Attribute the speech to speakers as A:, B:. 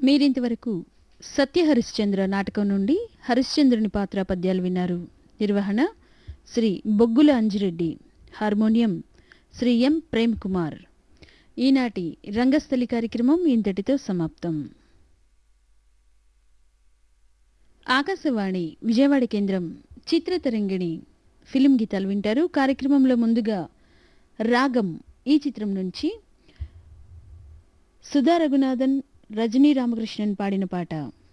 A: మీరింతవరకు సత్య హరిశ్చంద్ర నాటకం నుండి హరిశ్చంద్రుని పాత్ర పద్యాలు విన్నారు నిర్వహణ శ్రీ బొగ్గుల అంజిరెడ్డి హార్మోనియం శ్రీ ఎం ప్రేమ్ కుమార్ ఈనాటి రంగస్థలి కార్యక్రమం ఇంతటితో సమాప్తం ఆకాశవాణి విజయవాడ కేంద్రం చిత్రతరంగిణి ఫిలిం గీతాలు వింటారు కార్యక్రమంలో ముందుగా రాగం ఈ చిత్రం నుంచి సుధా రఘునాథన్ రజనీ రామకృష్ణన్ పాడిన పాట